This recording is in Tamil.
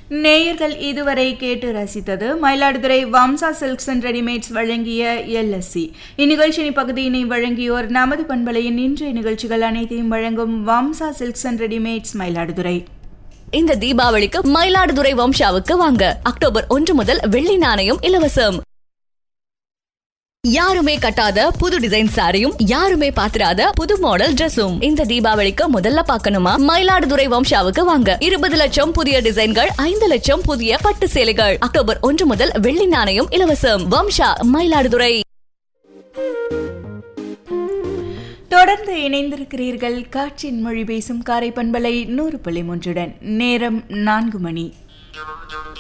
நேயர்கள் இதுவரை கேட்டு ரசித்தது Mayiladuthurai Vamsa silks and readymades வழங்கிய எல்எஸ்சி இந்நிகழ்ச்சியின் பகுதியினை வழங்கியோர் நமது பண்பலையின் இன்றைய நிகழ்ச்சிகள் அனைத்தையும் வழங்கும் Vamsa silks and readymades Mayiladuthurai இந்த தீபாவளிக்கு மயிலாடுதுறை வம்சாவுக்கு வாங்க அக்டோபர் ஒன்று முதல் வெள்ளி நாணயம் இலவசம் யாருமே கட்டாத புது டிசைன் சாரியும் யாருமே பாத்திராத புது மாடல் Dressum இந்த தீபாவளிக்கு முதல்ல பார்க்கணுமா மயிலாடுதுறை வம்சாவுக்கு வாங்க இருபது லட்சம் புதிய டிசைன்கள் ஐந்து லட்சம் புதிய பட்டு சேலைகள் அக்டோபர் ஒன்று முதல் வெள்ளி நாணயம் இலவசம் வம்சா மயிலாடுதுறை தொடர்ந்து இணைந்திருக்கிறீர்கள் காற்றின் மொழி பேசும் காரை பண்பலை நூறு புள்ளி மூன்றுடன் நேரம் நான்கு மணி